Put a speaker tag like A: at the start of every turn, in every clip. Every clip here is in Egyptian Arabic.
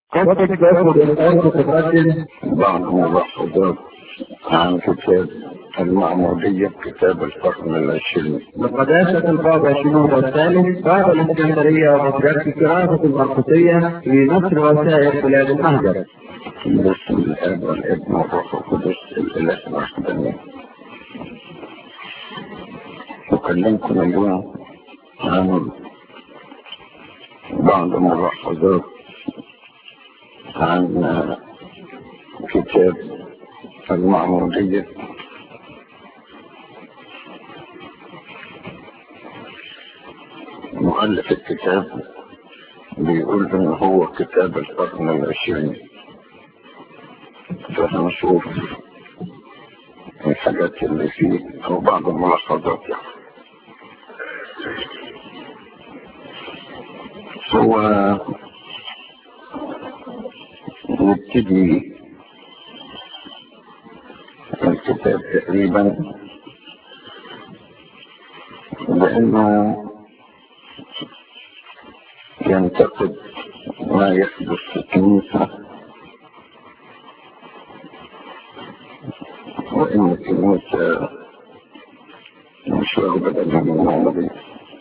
A: قد تتجاوز الآن تتقدم
B: بعض ملاحظات عن كتاب المعمودية كتاب القرن العشرين
A: لقداسة البابا شنود الثالث باب الإسكندرية ومدرسة دراسة المرقسية في نصر وسائر بلاد المهجر
B: باسم الاب والابن والروح القدس الاله الوحداني اكلمكم اليوم عن بعض ملاحظات عن كتاب المعمودية مؤلف الكتاب بيقول ان هو كتاب القرن العشرين فهنشوف الحاجات اللي فيه او بعض الملاحظات يعني هو يبتدي الكتاب تقريبا بانه ينتقد ما يحدث في الكنيسه وإن الكنيسة مش واخدة بالها من المعمودية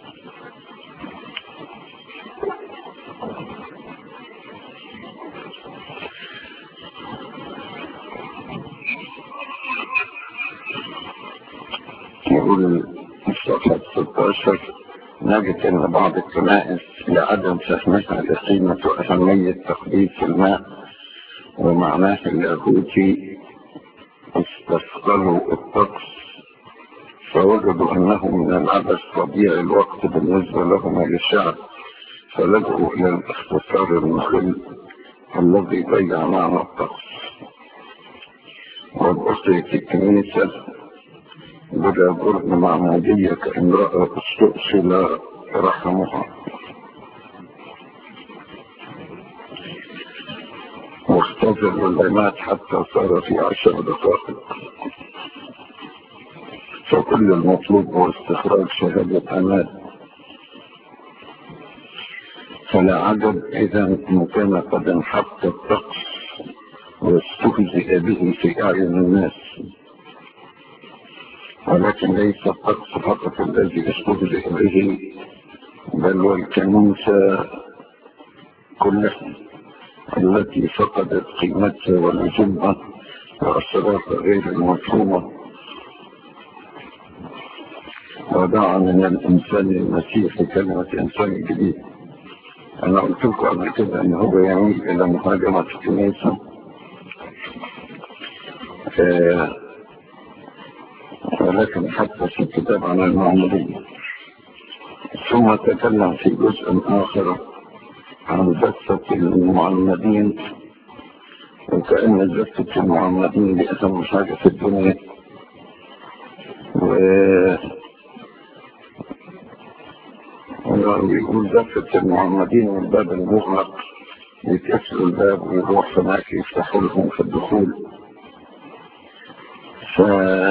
B: يقول في صفحة 16 نجد أن بعض الكنائس لعدم فهمها لقيمة وأهمية تقديس الماء ومعناه اللاهوتي استصغروا الطقس فوجدوا انه من العبث تضييع الوقت بالنسبة لهم للشعب فلجأوا الى الاختصار المخل الذي ضيع معنى الطقس وبقيت الكنيسة بلا جرم معمودية كامرأة استؤصل رحمها واختزل العماد حتى صار في عشر دقائق فكل المطلوب هو استخراج شهادة عماد فلا عجب إذا إن كان قد انحط الطقس واستهزئ به في أعين الناس ولكن ليس الطقس فقط الذي استهزئ به بل والكنيسة كلها التي فقدت قيمتها ولزومها وأسرارها غير المفهومة ودعا من الإنسان المسيحي كلمة إنسان جديد أنا قلت لكم قبل كده أن هو يميل إلى مهاجمة الكنيسة آه ولكن حتى في الكتاب عن المعمودية ثم تكلم في جزء آخر عن زفة المعمدين وكأن زفة المعمدين دي أهم حاجة في الدنيا و ويقول زفة المعمدين من الباب المغلق يكسروا الباب ويروح هناك يفتحوا لهم في الدخول ف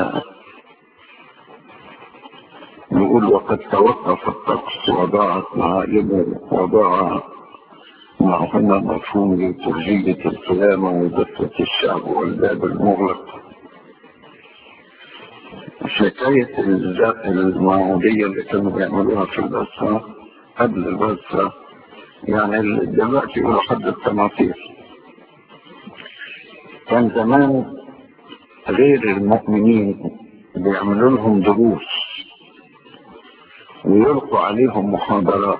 B: يقول وقد توقف الطقس وضاعت معالمه وضاع معهما مفهوم لترجية القيامة وزفة الشعب والباب المغلق حكاية المعمودية اللي كانوا بيعملوها في البصرة قبل البصرة يعني دلوقتي يقولوا حد التماثيل كان زمان غير المؤمنين بيعملوا لهم دروس ويلقوا عليهم محاضرات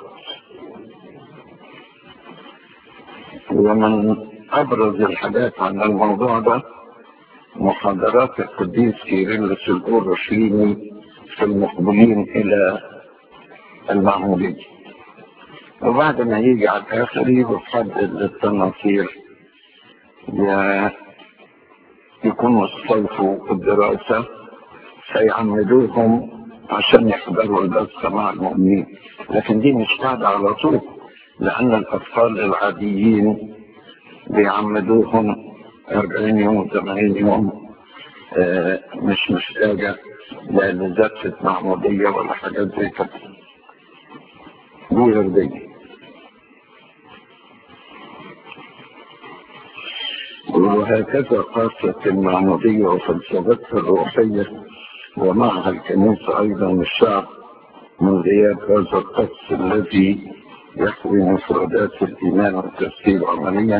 B: ومن أبرز الحاجات عن الموضوع ده محاضرات القديس كيرلس الأورشليمي في المقبلين إلى المعمودية وبعد ما يجي على الآخر يجوا حد التناصير يكونوا استوفوا الدراسة فيعمدوهم عشان يحضروا الدرس مع المؤمنين لكن دي مش قاعدة على طول لأن الأطفال العاديين بيعمدوهم 40 يوم 80 يوم آه مش محتاجة لا لزفة معمودية ولا حاجات زي كده دي غير دي وهكذا قاسة المعمودية وفلسفتها الروحية ومعها الكنيسة أيضا الشعب من غياب هذا الطقس الذي يحوي مفردات الإيمان والتفسير عمليا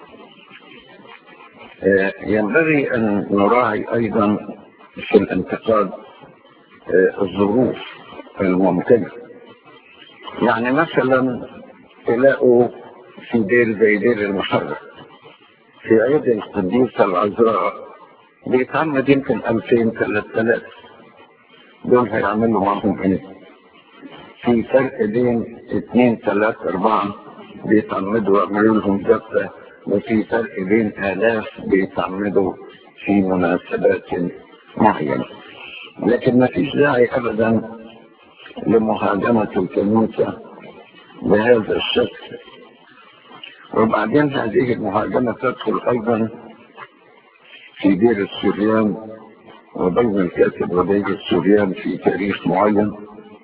B: ينبغي أن نراعي أيضا في الانتقاد الظروف الممكنة يعني مثلا تلاقوا في دير زي دير المحرر في عيد القديسة العذراء بيتعمد يمكن 2000 3000 دول هيعملوا معهم ايه؟ في فرق بين اثنين ثلاثة أربعة بيتعمدوا يعملوا لهم زفة وفي فرق بين آلاف بيتعمدوا في مناسبات معينة لكن ما فيش داعي أبدا لمهاجمة الكنيسة بهذا الشكل وبعدين هذه المهاجمة تدخل أيضا في دير السوريان وبين الكاتب وبين السوريان في تاريخ معين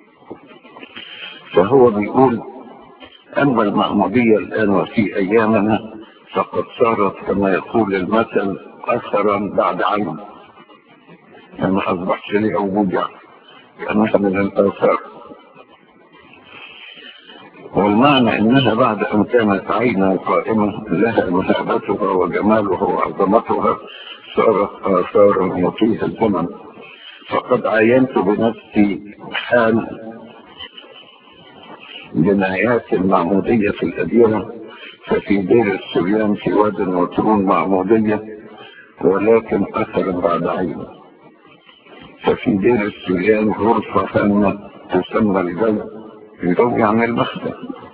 B: فهو بيقول أما المعمودية الآن وفي أيامنا فقد صارت كما يقول المثل أثرا بعد عين لما أصبحت لي وجود يعني كأنها من الآثار والمعنى انها بعد ان كانت عينا قائمة لها مهابتها وجمالها وعظمتها صارت اثارا يطيها الزمن فقد عاينت بنفسي حال جنايات المعمودية في الأديرة ففي دير السريان في واد وترون معمودية ولكن أثرا بعد عين ففي دير السريان غرفة هامة تسمى الجو الجو يعني المخزن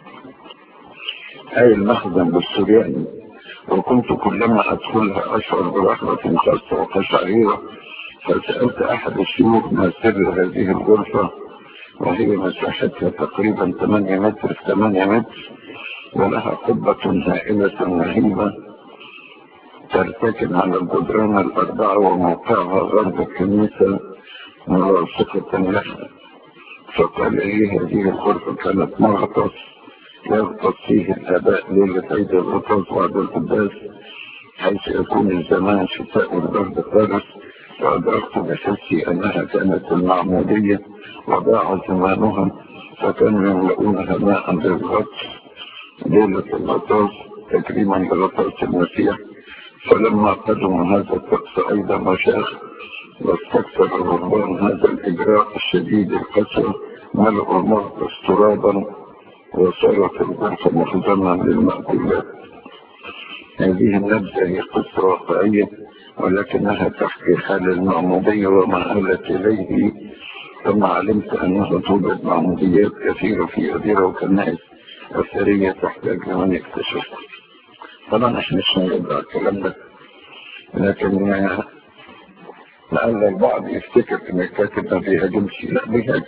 B: أي المخزن بالسرياني وكنت كلما أدخلها أشعر برحمة خاصة وقشعريرة فسألت أحد الشيوخ ما سر هذه الغرفة وهي مساحتها تقريبا 8 متر في 8 متر ولها قبة هائلة مهيبة ترتكن على الجدران الأربعة وموقعها غرب الكنيسة ملاصقة لها فقال لي هذه الغرفة كانت مغطس يغطس فيه الآباء ليلة عيد الغطس بعد القداس حيث يكون الزمان شتاء والبرد قارس وأدركت بحسي أنها كانت المعمودية وضاع زمانها فكانوا يملؤونها ماء بالغطس ليلة الغطاس تكريما لغطاس المسيح فلما قدموا هذا الطقس أيضا مشاخ واستكثر الرهبان هذا الإجراء الشديد القسوة ملأوا المغطس ترابا وصارت الغرفة مخزنا للمأكولات هذه النبذة هي قصة واقعية ولكنها تحكي حال المعمودية وما آلت إليه ثم علمت أنه توجد معموديات كثيرة في أديرة وكنائس أثرية تحتاج لمن يكتشفها طبعا احنا مش هنرجع الكلام ده لكن لعل البعض يفتكر ان الكاتب ما بيهاجمش لا بيهاجم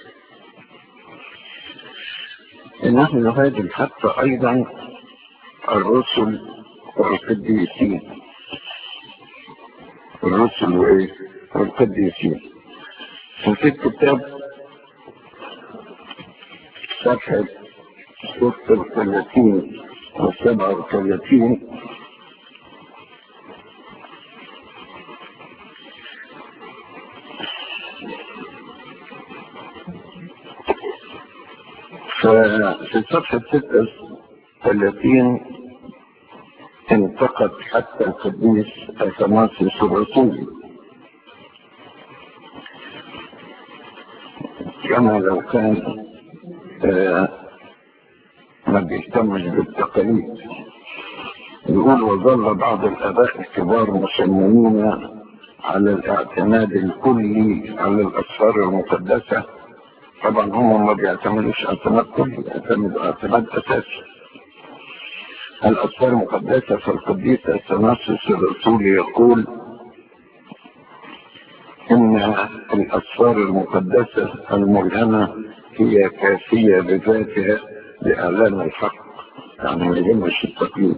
B: نحن نهاجم حتى ايضا الرسل والقديسين الرسل وايه والقديسين ففي الكتاب صفحة 36 و 37 ففي صفحة 36 انتقد حتى القديس اثناسيوس الرسولي كما لو كان آه ما بيهتمش بالتقاليد يقول وظل بعض الاباء الكبار مصممين على الاعتماد الكلي على الاسفار المقدسه طبعا هم ما بيعتمدوش اعتماد كلي بيعتمدوا اعتماد اساسي الاسفار المقدسه فالقديس اثناسيوس الرسول يقول ان الاسفار المقدسه الملهمه هي كافيه بذاتها لاعلان الحق يعني ما يهمش التقليد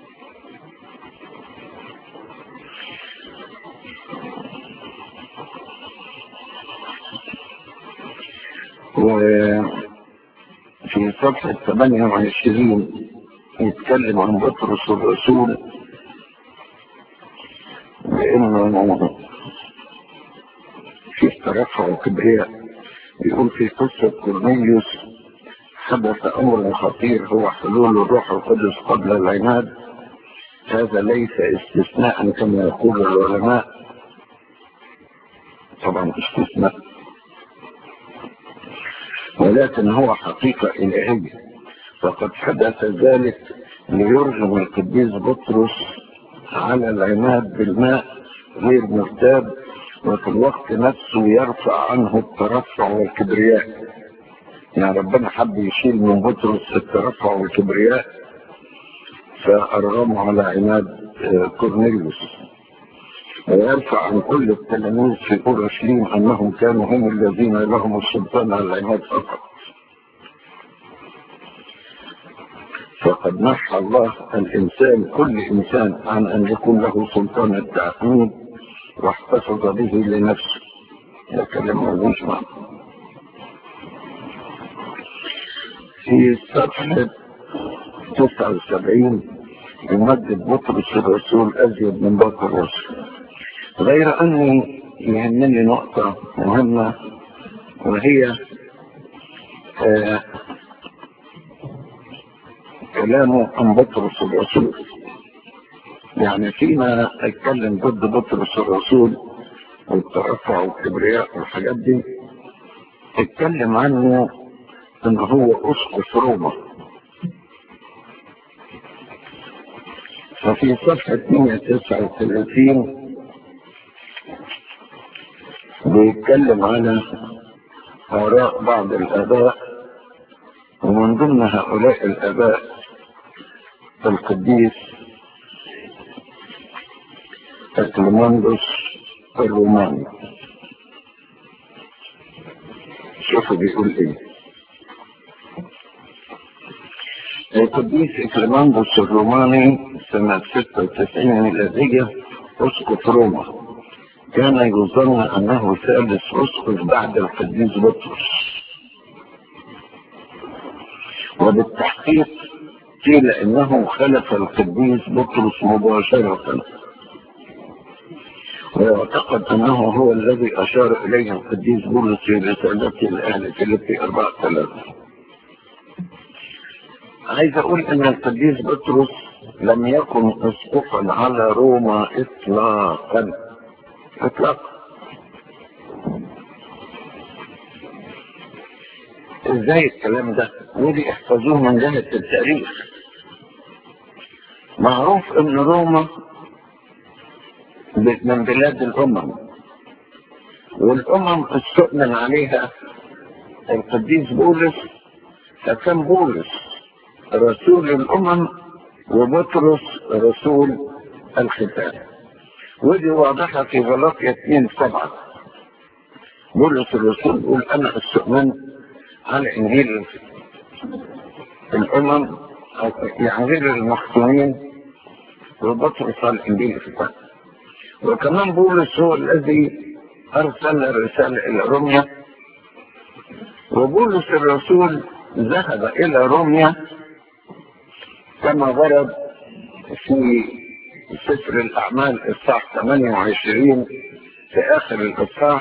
B: وفي صفحة 28 يتكلم عن بطرس الرسول لانه في ترفع وكبرياء بيقول في قصة كورنيليوس حدث امر خطير هو حلول الروح القدس قبل العناد هذا ليس استثناء كما يقول العلماء طبعا استثناء ولكن هو حقيقة إلهية فقد حدث ذلك ليرغم القديس بطرس على العناد بالماء غير مرتاب وفي الوقت نفسه يرفع عنه الترفع والكبرياء يعني ربنا حب يشيل من بطرس الترفع والكبرياء فأرغمه على عناد كورنيليوس ويرفع عن كل التلاميذ في اورشليم انهم كانوا هم الذين لهم السلطان على العناد فقط فقد نحى الله الانسان كل انسان عن ان يكون له سلطان التعقيد واحتفظ به لنفسه ده كلام ملوش معنى في صفحة 79 يمدد بطرس الرسول أزيد من باقي الرسل غير أني يهمني نقطة مهمة وهي آه كلامه عن بطرس الرسول يعني فيما اتكلم ضد بطرس الرسول والترفع والكبرياء والحاجات دي اتكلم عنه ان هو اسقف روما ففي صفحة 139 بيتكلم على آراء بعض الآباء ومن ضمن هؤلاء الآباء القديس أكليماندوس الروماني شوفوا بيقول ايه القديس إكليماندوس الروماني سنة 96 ميلادية أسقف روما كان يظن أنه ثالث أسقف بعد القديس بطرس وبالتحقيق قيل إنه خلف القديس بطرس مباشرة ويعتقد أنه هو الذي أشار إليه القديس بولس في رسالته لأهل فيليبي 4 3 عايز أقول أن القديس بطرس لم يكن أسقفا على روما إطلاقا إطلاقا ازاي الكلام ده ودي احفظوه من جهة التاريخ معروف ان روما من بلاد الامم والامم استؤمن عليها القديس بولس فكان بولس رسول الامم وبطرس رسول الختان ودي واضحة في غلاطية 2 سبعة بولس الرسول يقول انا استؤمنت على انجيل الامم يعني غير المختومين وبطرس على انجيل الكتاب وكمان بولس هو الذي ارسل الرساله الى روميا وبولس الرسول ذهب الى روميا كما ورد في سفر الاعمال اصحاح 28 في اخر الاصحاح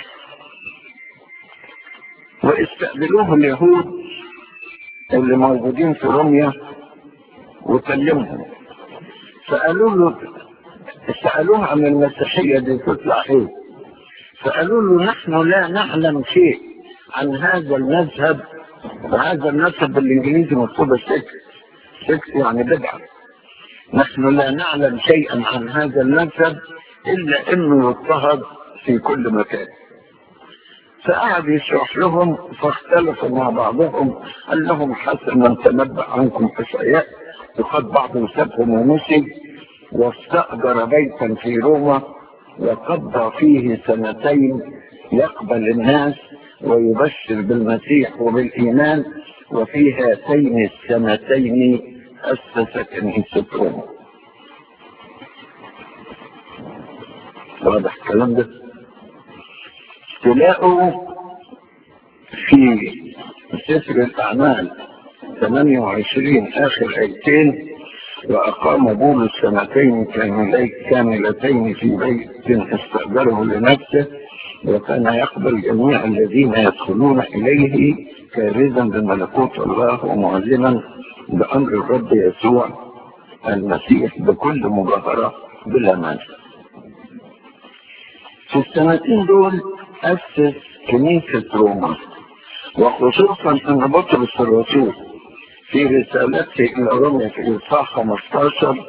B: واستقبلوه اليهود اللي موجودين في روميا وكلمهم سألوا له سألوه عن المسيحية دي تطلع ايه فقالوا له نحن لا نعلم شيء عن هذا المذهب وهذا المذهب بالانجليزي مكتوب السكت سكت يعني بدعة نحن لا نعلم شيئا عن هذا المذهب الا انه يضطهد في كل مكان فقعد يشرح لهم فاختلفوا مع بعضهم قال لهم حسنا تنبأ عنكم اشعياء وقد بعض سابهم ومشي واستأجر بيتا في روما وقضى فيه سنتين يقبل الناس ويبشر بالمسيح وبالإيمان وفي هاتين السنتين أسس كنيسة روما واضح الكلام ده تلاقوا في سفر الأعمال 28 آخر آيتين وأقام بولس سنتين كاملتين في بيت استأجره لنفسه وكان يقبل جميع الذين يدخلون إليه كارزا بملكوت الله ومعلما بأمر الرب يسوع المسيح بكل مجاهرة بلا مانع. في السنتين دول أسس كنيسة روما وخصوصا أن بطرس الرسول في رسالته إلى روما في إصحاح 15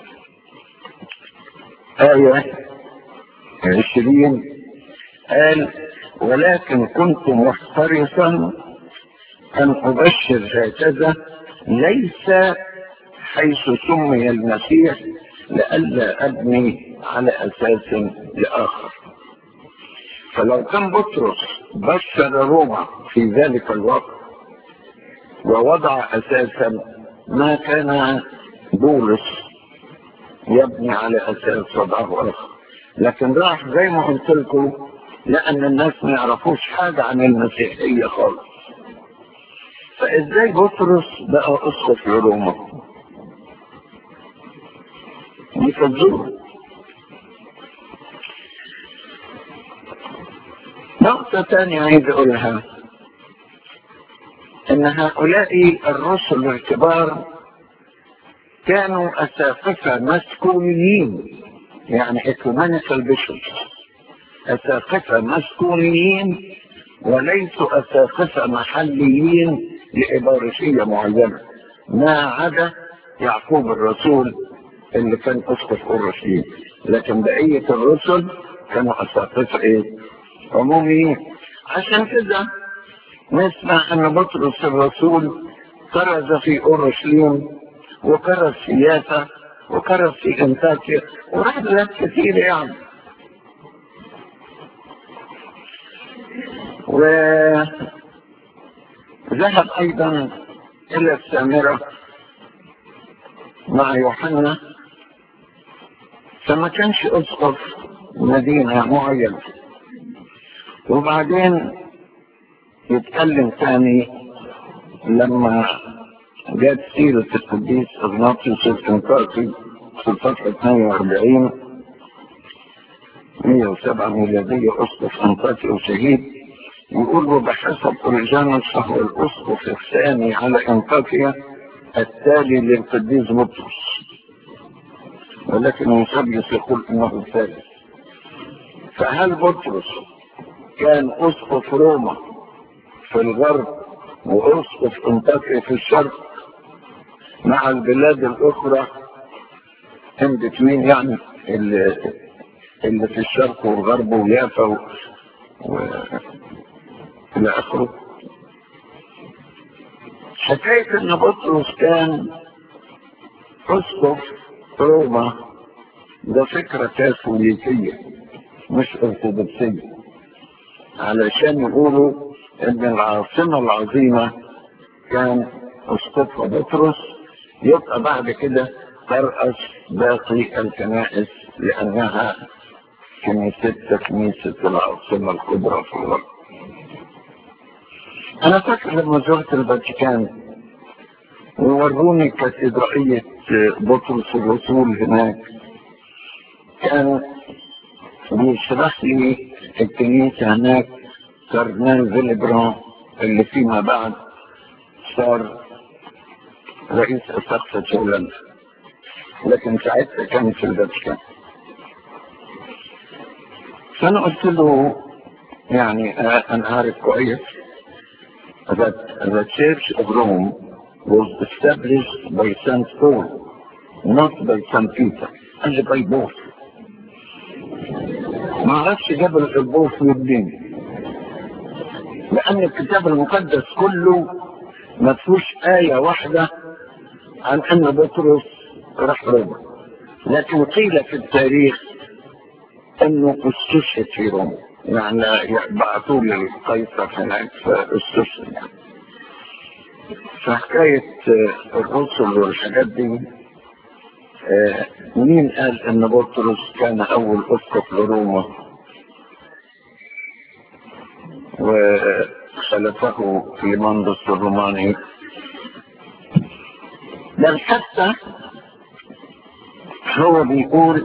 B: آية 20 قال ولكن كنت محترصا أن أبشر هكذا ليس حيث سمي المسيح لئلا أبني على أساس لآخر فلو كان بطرس بشر روما في ذلك الوقت ووضع أساسا ما كان بولس يبني على أساس وضعه آخر لكن راح زي ما قلت لكم لأن الناس ما يعرفوش حاجة عن المسيحية خالص فإزاي بطرس بقى أسقف لروما يفضلوا نقطة تانية عايز أقولها إن هؤلاء الرسل الكبار كانوا أساقفة مسكونيين يعني اكومانيكال بيشوب أساقفة مسكونيين وليسوا أساقفة محليين لإبارشية معينة ما عدا يعقوب الرسول اللي كان أسقف أورشليم لكن بقية الرسل كانوا أساقفة إيه؟ عموميين عشان كده نسمع أن بطرس الرسول كرز في أورشليم وكرز في يافا وكرز في انتاكيا وراح بلاد كثير يعني وذهب أيضا إلى السامرة مع يوحنا فما كانش أسقف مدينة معينة وبعدين يتكلم تاني لما جت سيرة القديس اغناطيوس الكنتاكي في الفترة 42 107 ميلادية أسقف أنطاكي وشهيد يقول وبحسب أوريجانوس فهو الأسقف الثاني على أنطاكيا التالي للقديس بطرس ولكن يوسبيوس يقول انه الثالث فهل بطرس كان اسقف روما في الغرب واسقف انطاكيا في الشرق مع البلاد الاخرى ان بتوين يعني اللي, اللي في الشرق والغرب ويافا و... و... الى اخره حكايه ان بطرس كان اسقف روما ده فكرة كاثوليكية مش ارثوذكسية علشان يقولوا ان العاصمة العظيمة كان اسقفها بطرس يبقى بعد كده ترأس باقي الكنائس لانها كنيستها كنيسة العاصمة الكبرى في الغرب انا فاكر لما زرت الفاتيكان ووروني كاتدرائية بطرس الرسول هناك كان بيشرح لي الكنيسة هناك كاردينال فيليبران اللي فيما بعد صار رئيس أساقفة هولندا لكن ساعتها كان في الفاتيكان فأنا قلت له يعني أنا عارف كويس that the Church of Rome was established by St. Paul, not by St. Peter, and by both. ما عرفش جبل البوس والدين لأن الكتاب المقدس كله ما فيهوش آية واحدة عن أن بطرس راح روما لكن قيل في التاريخ أنه استشهد في روما يعني بعثوه للقيصر هناك فاستشهد يعني. فحكاية الرسل والحاجات دي مين قال ان بطرس كان اول اسقف لروما وخلفه كليماندوس الروماني بل حتى هو بيقول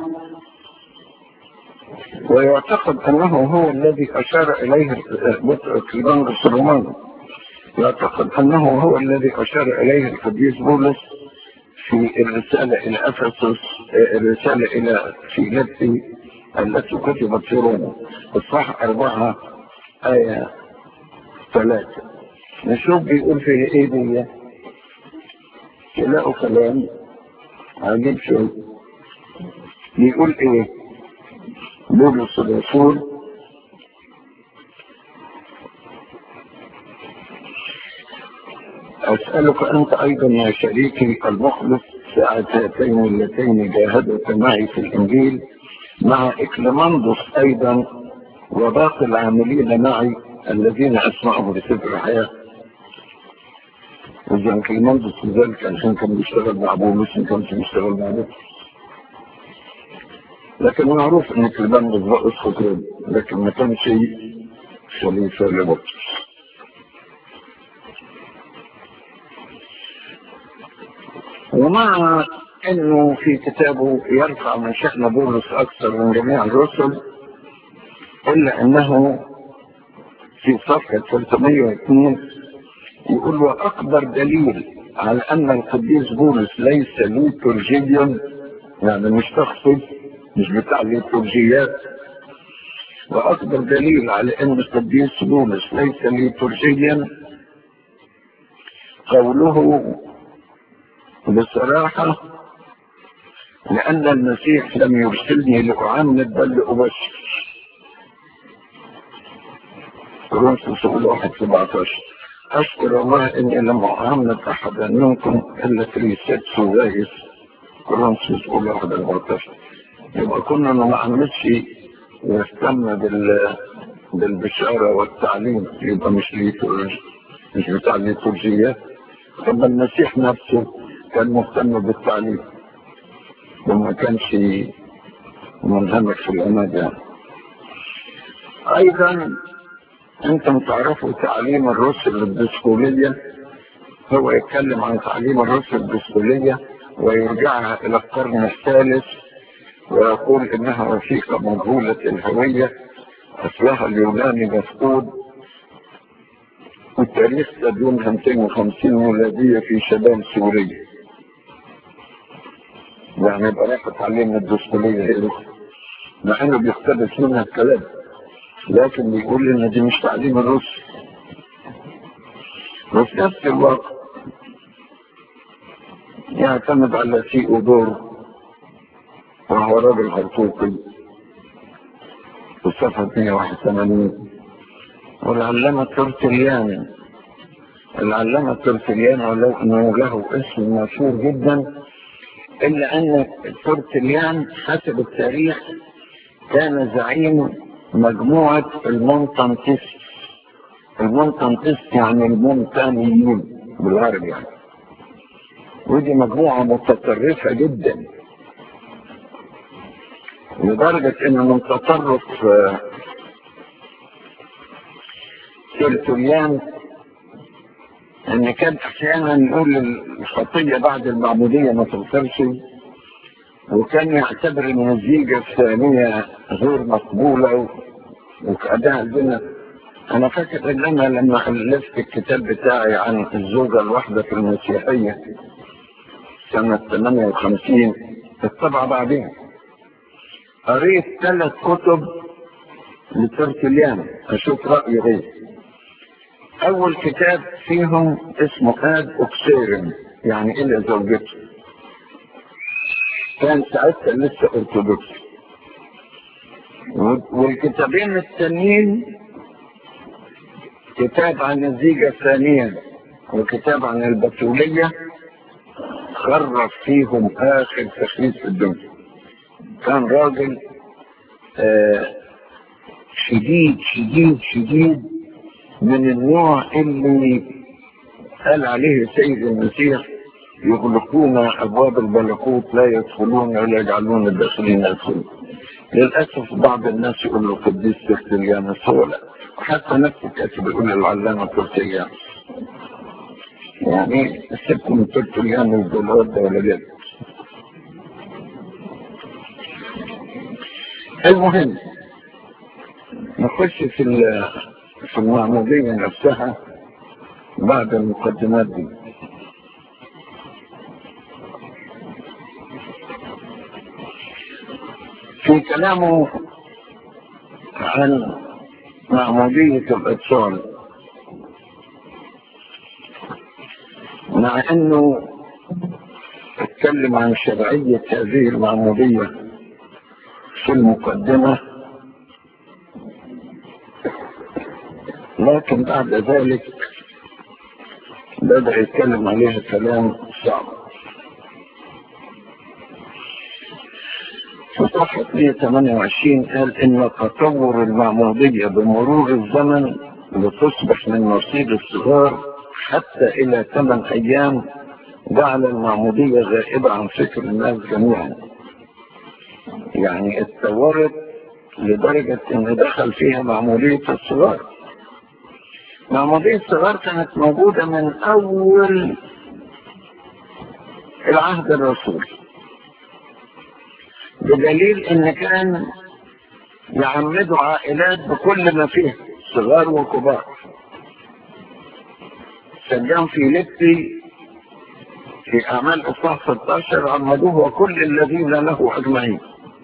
B: ويعتقد انه هو الذي اشار اليه كليبانجوس الروماني يعتقد انه هو الذي اشار اليه القديس بولس في الرسالة إلى أفسس الرسالة إلى فيلبي التي كتبت في روما الصح أربعة آية ثلاثة نشوف بيقول في إيه دي تلاقوا كلام عجيب شوي بيقول إيه بولس الرسول أسألك أنت أيضا يا شريكي المخلص ساعة هاتين اللتين جاهدت معي في الإنجيل مع إكليماندوس أيضا وباقي العاملين معي الذين أسمعهم بسفر الحياة إذا إكليماندوس ذلك عشان كان بيشتغل مع بولس ما كانش بيشتغل مع بولس لكن معروف إن إكليماندوس بقى اسقط لكن ما كانش خليفة لبطرس ومع انه في كتابه يرفع من شأن بولس اكثر من جميع الرسل الا انه في صفحة 302 يقول واكبر دليل على ان القديس بولس ليس ليتورجيا يعني مش شخصي مش بتاع ليتورجيات واكبر دليل على ان القديس بولس ليس ليتورجيا قوله بصراحة لأن المسيح لم يرسلني لأعمد بل لأبشر كورنثوس واحد 17 أشكر الله إني لم أعمد أحدا منكم إلا كريستات وغايس كورنثوس واحد 14 يبقى كنا ما عملتش يهتم بال بالبشارة والتعليم يبقى مش ليتورجي مش بتاع الليتورجيات طب المسيح نفسه كان مهتم بالتعليم وما كانش منهمك في العماد يعني ايضا انتم تعرفوا تعليم الرسل الدسكولية هو يتكلم عن تعليم الرسل الدسكولية ويرجعها الى القرن الثالث ويقول انها وثيقة مجهولة الهوية اصلها اليوناني مفقود والتاريخ تدون 250 ميلادية في شمال سوريا يعني يبقى راح تعلمنا الدستورية هي مع انه بيقتبس منها الكلام لكن بيقول ان دي مش تعليم الرسل وفي نفس الوقت يعتمد على سيئودور وهو راجل هرطوقي في الصفحة 181 والعلامة ترتليان العلامة ترتليان ولو انه له اسم مشهور جدا الا ان ترتليان حسب التاريخ كان زعيم مجموعة المونتانتست المونتانتست يعني المونتانيين بالعربي يعني ودي مجموعة متطرفة جدا لدرجة ان من تطرف ترتليان ان كان احيانا نقول الخطية بعد المعمودية ما تغفرش وكان يعتبر ان الزيجة الثانية غير مقبولة وكأداها البنة انا فاكر ان انا لما الفت الكتاب بتاعي عن الزوجة الواحدة في المسيحية سنة 58 الطبعة بعدين قريت ثلاث كتب لترتليان اشوف رأيه ايه اول كتاب فيهم اسمه اد اوكسيرن يعني الى زوجته كان ساعتها لسه ارثوذكس والكتابين التانيين كتاب عن الزيجة الثانية وكتاب عن البتولية خرف فيهم اخر تخليص في الدنيا كان راجل آه شديد شديد شديد من النوع اللي قال عليه السيد المسيح يغلقون ابواب الملكوت لا يدخلون ولا يجعلون الداخلين يدخلون للاسف بعض الناس يقول له قديس ترتليانوس هو لا حتى نفس الكاتب يقول العلامه ترتليانوس يعني سبكم ترتليانوس دول ولا ولا جد المهم نخش في في المعمودية نفسها بعد المقدمات دي في كلامه عن معمودية الأطفال مع أنه اتكلم عن شرعية هذه المعمودية في المقدمة لكن بعد ذلك بدأ يتكلم عليها كلام صعب في صفحة 128 قال إن تطور المعمودية بمرور الزمن لتصبح من نصيب الصغار حتى إلى ثمان أيام جعل المعمودية غائبة عن فكر الناس جميعا يعني اتطورت لدرجة إن دخل فيها معمودية الصغار معمودية الصغار كانت موجودة من أول العهد الرسولي بدليل ان كان يعمدوا عائلات بكل ما فيها صغار وكبار سجان في لبتي في اعمال اصحاح 16 عمدوه وكل الذين له اجمعين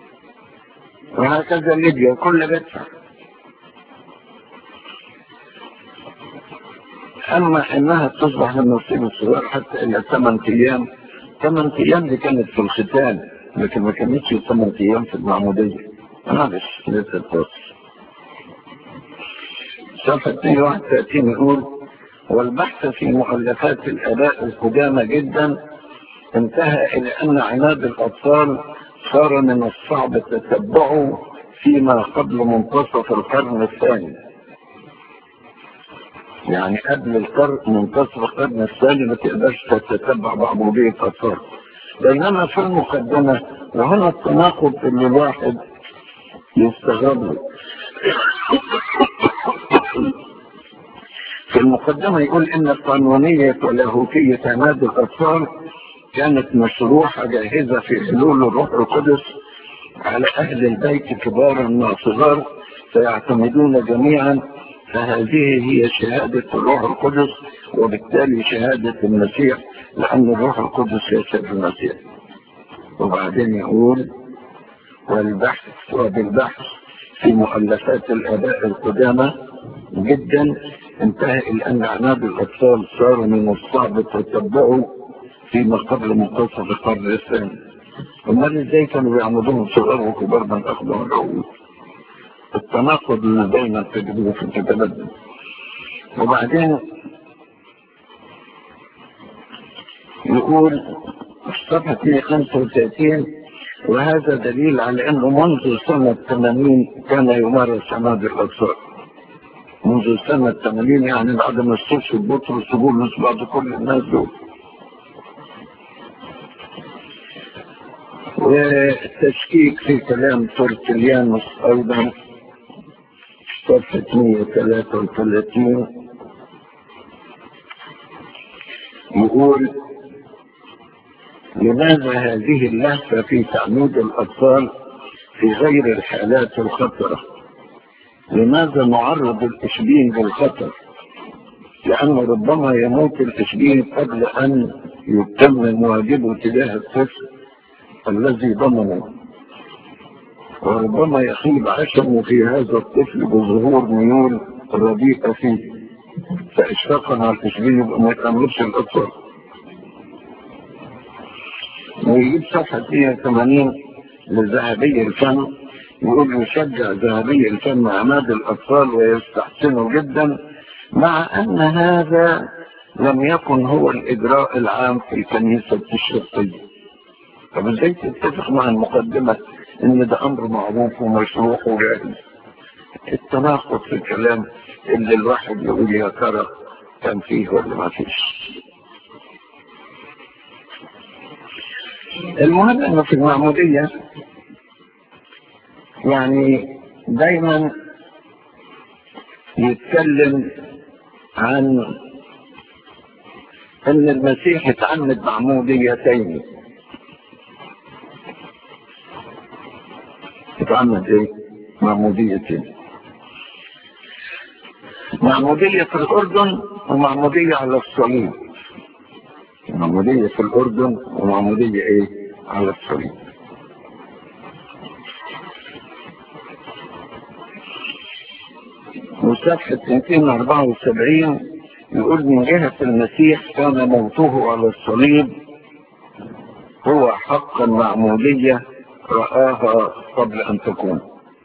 B: وهكذا ليبيا كل بيتها اما انها تصبح من نصيب الصغار حتى الى 8 ايام 8 ايام دي كانت في الختان لكن ما كانتش 8 ايام في المعموديه معلش لسه التوصل صفحة 231 يقول والبحث في مؤلفات الآباء القدامى جدا انتهى إلى أن عناد الأطفال صار من الصعب تتبعه فيما قبل منتصف القرن الثاني يعني قبل القرن منتصف القرن الثاني ما تقدرش تتبع معمودية الأطفال بينما في المقدمة وهنا التناقض اللي الواحد يستغرب في المقدمة يقول إن القانونية ولاهوتية عماد الأطفال كانت مشروحة جاهزة في حلول الروح القدس على أهل البيت كبارا مع صغار فيعتمدون جميعا فهذه هي شهادة الروح القدس وبالتالي شهادة المسيح لأن الروح القدس يشهد المسيح وبعدين يقول والبحث وبالبحث في مؤلفات الآباء القدامى جدا انتهى إلى أن أعناد الأطفال صار من الصعب تتبعه فيما قبل منتصف القرن الثاني امال ازاي كانوا بيعمدوهم صغار وكبار من أخذهم العقول التناقض اللي دايما تجدوه في الكتابات دي وبعدين يقول صفحة 135 وهذا دليل على انه منذ سنة 80 كان يمارس عماد الاطفال منذ سنة 80 يعني بعد ما استشهد بطرس وبولس بعد كل الناس دول وتشكيك في كلام تورتليانوس ايضا صفحة 133 يقول لماذا هذه اللهفة في تعميد الأطفال في غير الحالات الخطرة لماذا نعرض الإشبين للخطر لأن ربما يموت الإشبين قبل أن يتمم واجبه تجاه الطفل الذي ضمنه وربما يخيب عشمه في هذا الطفل بظهور ميول رديئة فيه فإشفاقا على التشبيه يبقى ما يتعملش الأطفال ويجيب صفحة 180 لذهبي الفن يقول يشجع ذهبي الفن عماد الأطفال ويستحسنه جدا مع أن هذا لم يكن هو الإجراء العام في الكنيسة الشرقية طب ازاي تتفق مع المقدمة ان ده امر معروف ومشروع وجاهز التناقض في الكلام اللي الواحد يقول يا ترى كان فيه ولا ما فيش المهم انه في المعمودية يعني دايما يتكلم عن ان المسيح اتعمد معموديتين اتعمد ايه معموديتين معمودية في الأردن ومعمودية على الصليب معمودية في الأردن ومعمودية ايه على الصليب وصفحة 274 يقول من جهة المسيح كان موته على الصليب هو حق المعمودية رآها قبل أن تكون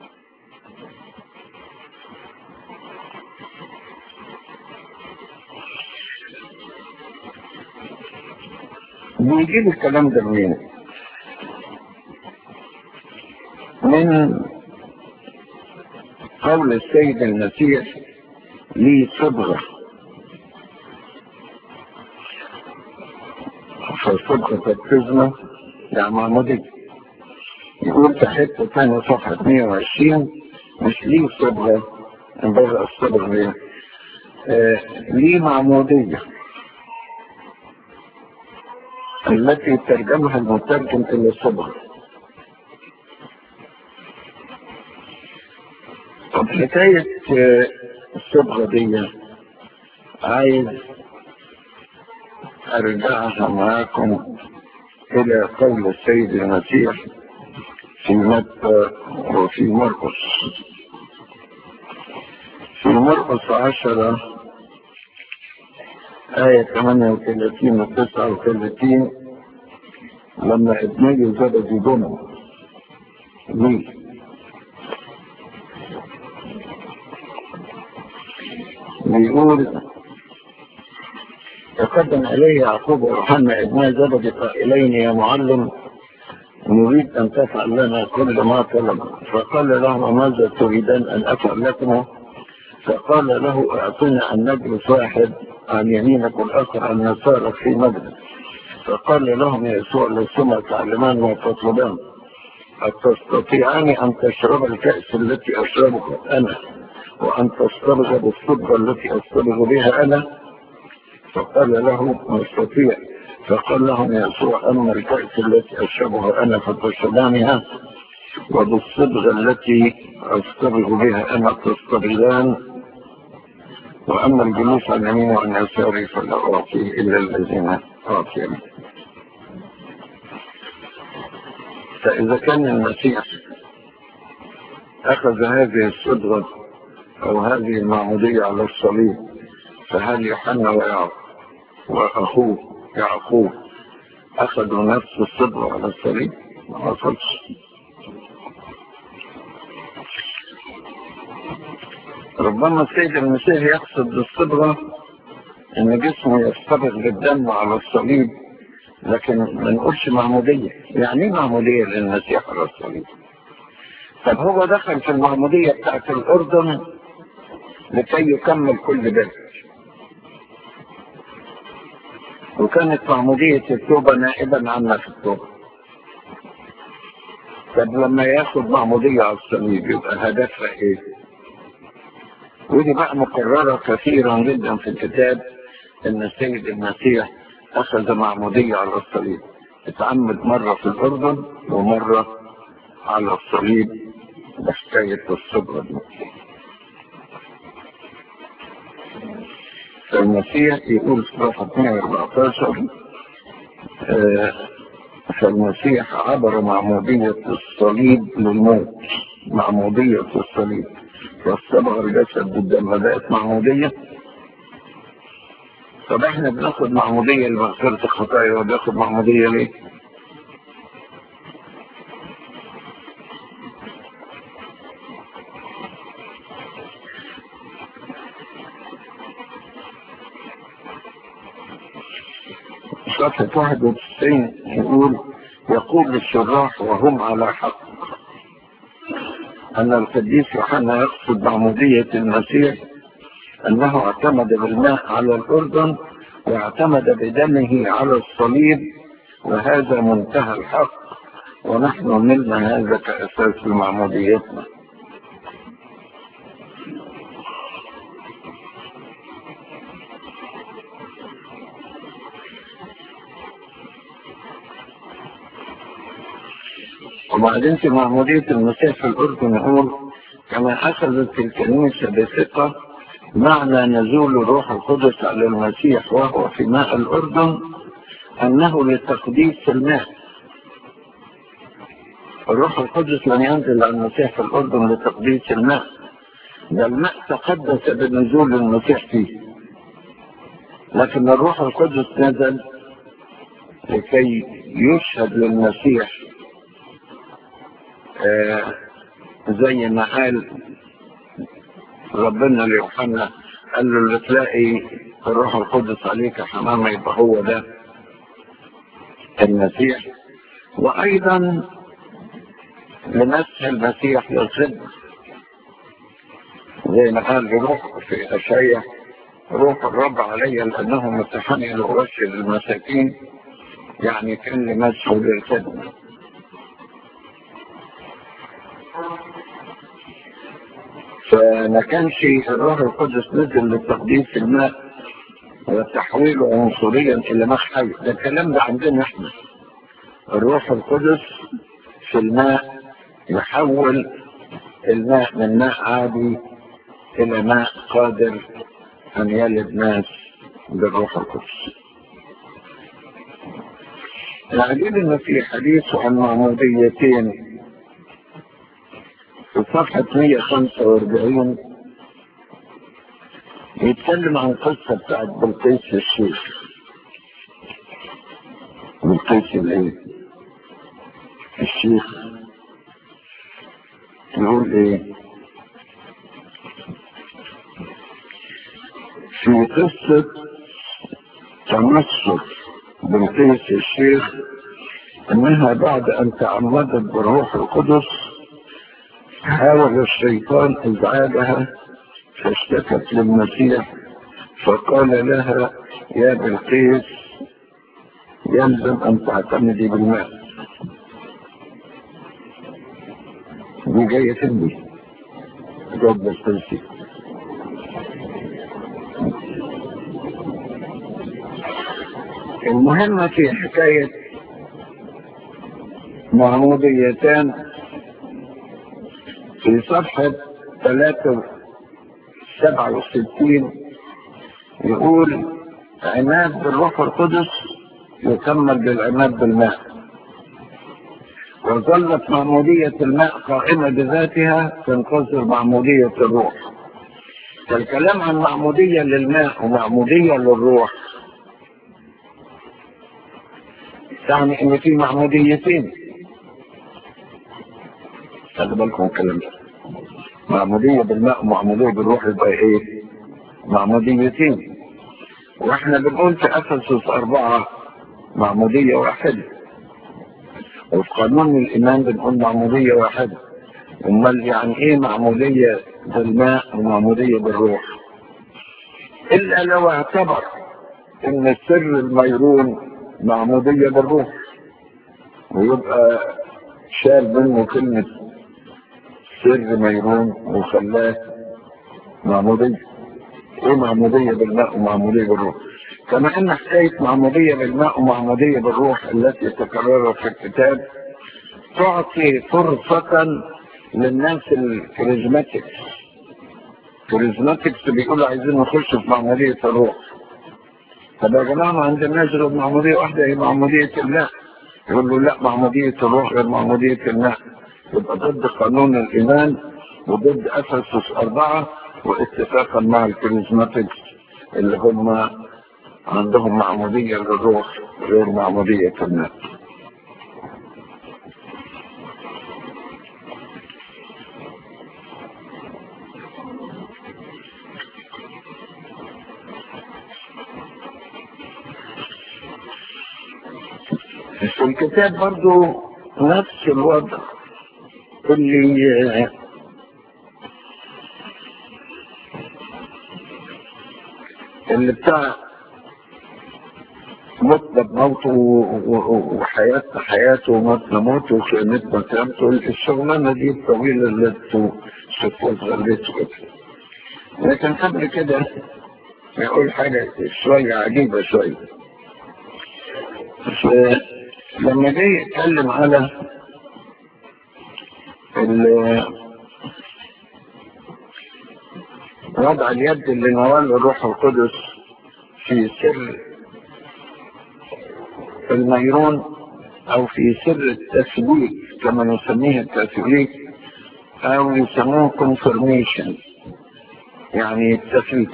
B: بيجيب الكلام ده منين؟ من قول السيد المسيح لي صبغة فالصبغة التزمة يعني معمودية يقول في حتة تانية صفحة 120 مش ليه صبغة بره الصبغة دي آه ليه معمودية التي ترجمها المترجم إلى الصبغة طب حكاية الصبغة دي عايز أرجعها معاكم إلى قول السيد المسيح في متى وفي مرقس في مرقس عشرة آية 38 و 39 لما ابني زبدي جمع ليه بيقول تقدم إلي يعقوب ويوحنا ابناء زبدي قائلين يا معلم نريد أن تفعل لنا كل ما طلب فقال لهم ماذا تريدان أن أفعل لكم فقال له أعطنا أن نجلس واحد عن يمينك والآخر عن يسارك في مجلس فقال لهم يسوع لستما تعلمان ما تطلبان أتستطيعان أن تشرب الكأس التي أشربها أنا وأن تصطبغ بالصبغة التي أصطبغ بها أنا فقال له نستطيع فقال لهم يسوع أما الكأس التي أشربها أنا فتشربانها وبالصبغة التي أصطبغ بها أنا تصطبغان وأما الجلوس عن يمين وعن يساري فلا أعطيه إلا الذين أعطيهم فإذا كان المسيح أخذ هذه الصبغة أو هذه المعمودية على الصليب فهل يوحنا ويعقوب وأخوه يعقوب أخذوا نفس الصبغة على الصليب ما حصلش ربما السيد المسيح يقصد بالصبغة ان جسمه يصطبغ بالدم على الصليب لكن ما نقولش معمودية يعني ايه معمودية للمسيح على الصليب طب هو دخل في المعمودية بتاعت الأردن لكي يكمل كل ذلك وكانت معمودية التوبة نائبا عنا في التوبة طب لما ياخد معمودية على الصليب يبقى هدفها ايه؟ ودي بقى مكررة كثيرا جدا في الكتاب ان السيد المسيح اخذ معمودية على الصليب اتعمد مرة في الاردن ومرة على الصليب بحكاية الصبغة دي فالمسيح يقول في صفحة 114 آه فالمسيح عبر معمودية الصليب للموت معمودية الصليب والصبغ الجسد بالدم بقت معمودية طب احنا بناخد معمودية لمغفرة الخطايا وبناخد معمودية ليه؟ صفحة 91 يقول يقول للشراح وهم على حق أن القديس يوحنا يقصد معمودية المسيح أنه اعتمد بالماء على الأردن واعتمد بدمه على الصليب وهذا منتهى الحق ونحن نلنا هذا كأساس لمعموديتنا وبعدين في معمودية المسيح في الأردن يقول كما أخذت الكنيسة بثقة معنى نزول الروح القدس على المسيح وهو في ماء الأردن أنه لتقديس الماء الروح القدس لم ينزل على المسيح في الأردن لتقديس الماء ده الماء تقدس بنزول المسيح فيه لكن الروح القدس نزل لكي يشهد للمسيح آه زي ما قال ربنا ليوحنا قال له اللي تلاقي الروح القدس عليك حمامة يبقى هو ده المسيح وأيضا لمسح المسيح للخدمة زي ما قال روح في أشعية روح الرب علي لأنه مسحني لأبشر المساكين يعني كان لمسحه للخدمة فما كانش الروح القدس نزل لتقديس الماء وتحويله عنصريا الى ماء حي ده الكلام ده عندنا احنا الروح القدس في الماء يحول الماء من ماء عادي الى ماء قادر ان يلد ناس بالروح القدس العجيب ان في حديث عن معموديتين في صفحة 145 يتكلم عن قصة بتاعت بلقيس الشيخ بلقيس الايه الشيخ يقول ايه في قصة تمسك بلقيس الشيخ انها بعد ان تعمدت بالروح القدس حاول الشيطان ازعاجها فاشتكت للمسيح فقال لها يا بلقيس يلزم ان تعتمدي بالماء دي جاية تنبي جد بلقيسي المهم في حكاية معموديتان في صفحة 367 يقول عماد بالروح القدس يكمل بالعماد بالماء وظلت معمودية الماء قائمة بذاتها تنتظر معمودية الروح فالكلام عن معمودية للماء ومعمودية للروح يعني ان في معموديتين خلي بالكم الكلام ده معمودية بالماء ومعمودية بالروح يبقى ايه معموديتين واحنا بنقول في افسس اربعة معمودية واحدة وفي قانون الايمان بنقول معمودية واحدة امال يعني ايه معمودية بالماء ومعمودية بالروح الا لو اعتبر ان السر الميرون معمودية بالروح ويبقى شال منه كلمة سر ميرون وخلاه معمودية ايه معمودية بالماء ومعمودية بالروح كما ان حكاية معمودية بالماء ومعمودية بالروح التي تكررت في الكتاب تعطي فرصة للناس الكاريزماتيكس كاريزماتيكس بيقولوا عايزين نخش في معمودية الروح طب يا جماعة ما عندناش غير معمودية واحدة هي معمودية الماء يقول له لا معمودية الروح غير معمودية الماء يبقى ضد قانون الإيمان وضد أفسس أربعة واتفاقا مع الكاريزماتيكس اللي هم عندهم معمودية للروح غير معمودية الماء في الكتاب برضو نفس الوضع اللي اللي بتاع متنا بموته وحياتنا حياته وموتنا موته وخيانتنا كلامته الشغلانه دي الطويله اللي انتوا شفتوها غليتوا كده لكن قبل كده يقول حاجه شويه عجيبه شويه لما جاي يتكلم على وضع اليد اللي نوال الروح القدس في سر الميرون او في سر التثبيت كما نسميه التثبيت او يسموه كونفرميشن يعني التثبيت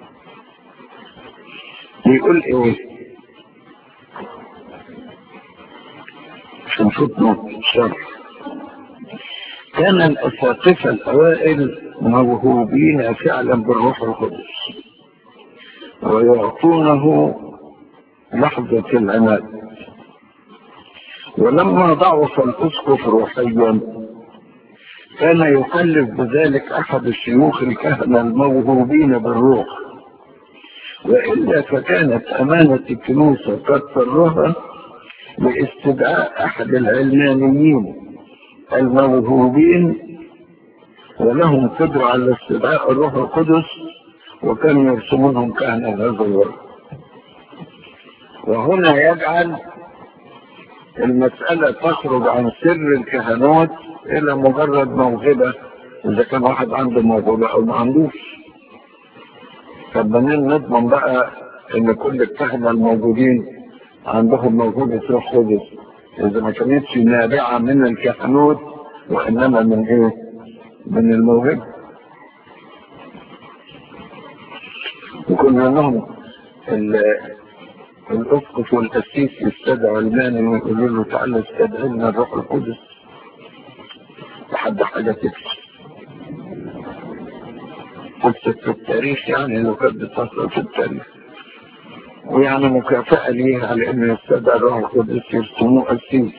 B: بيقول ايه في الفوتنوت شرح كان الاساقفه الاوائل موهوبين فعلا بالروح القدس ويعطونه لحظة العناد ولما ضعف الأسقف روحيا كان يكلف بذلك أحد الشيوخ الكهنة الموهوبين بالروح وإلا فكانت أمانة الكنيسة قد فرها لاستدعاء أحد العلمانيين الموهوبين ولهم قدرة على استدعاء الروح القدس وكانوا يرسمونهم كهنة هذا الوقت وهنا يجعل المسألة تخرج عن سر الكهنوت إلى مجرد موهبة إذا كان واحد عنده موهبة أو ما عندوش فبنين نضمن بقى إن كل الكهنة الموجودين عندهم موهبة روح قدس إذا ما كانتش نابعة من الكهنوت وإنما من إيه؟ من الموهبة وكنا لهم الاسقف والقسيس يستدعوا الماني ويقولوا له تعالى استدعي لنا الروح القدس لحد حاجه تكفي قصة في التاريخ يعني لو كانت بتصل في التاريخ ويعني مكافأة ليه على انه يستدعى الروح القدس يرسموه قسيس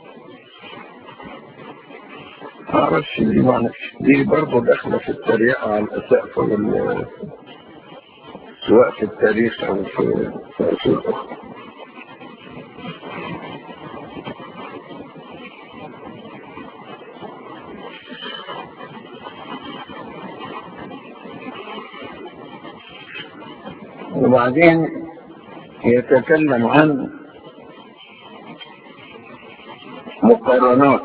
B: معرفش دي معنى دي برضه داخلة في التريقة على الأسقف وال سواء في التاريخ أو في في أصول أخرى وبعدين يتكلم عن مقارنات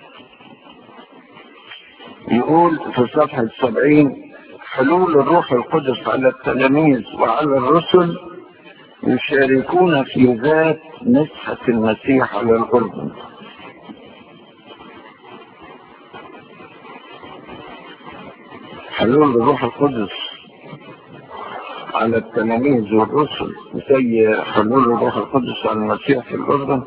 B: يقول في صفحة سبعين حلول الروح القدس على التلاميذ وعلى الرسل يشاركون في ذات مسحة المسيح على الأردن حلول الروح القدس على التلاميذ والرسل زي حلول الروح القدس على المسيح في الأردن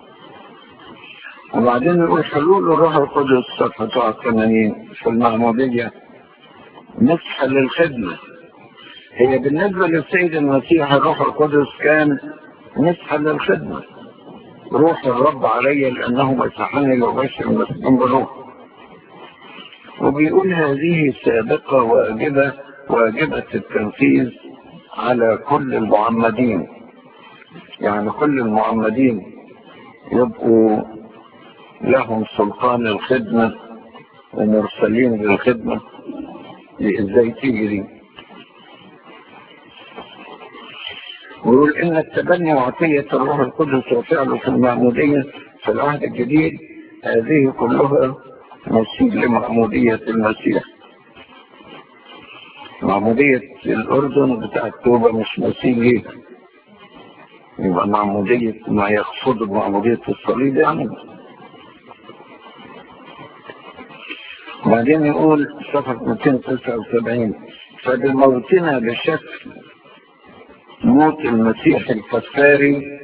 B: وبعدين يقول حلول الروح القدس صفحة 81 في المعمودية مسحة للخدمة هي بالنسبة للسيد المسيح الروح القدس كان مسحة للخدمة روح الرب علي لأنه مسحني لأبشر المسلمين بالروح وبيقول هذه سابقة واجبة واجبة التنفيذ على كل المعمدين يعني كل المعمدين يبقوا لهم سلطان الخدمة ومرسلين للخدمة ازاي تيجي دي ويقول ان التبني وعطية الروح القدس وفعله في المعمودية في العهد الجديد هذه كلها مثيل لمعمودية المسيح معمودية الأردن بتاع التوبة مش مثيل ليها يبقى معمودية ما يقصد بمعمودية الصليب يعني بعدين يقول صفحة 279 فبموتنا بشكل موت المسيح الكفاري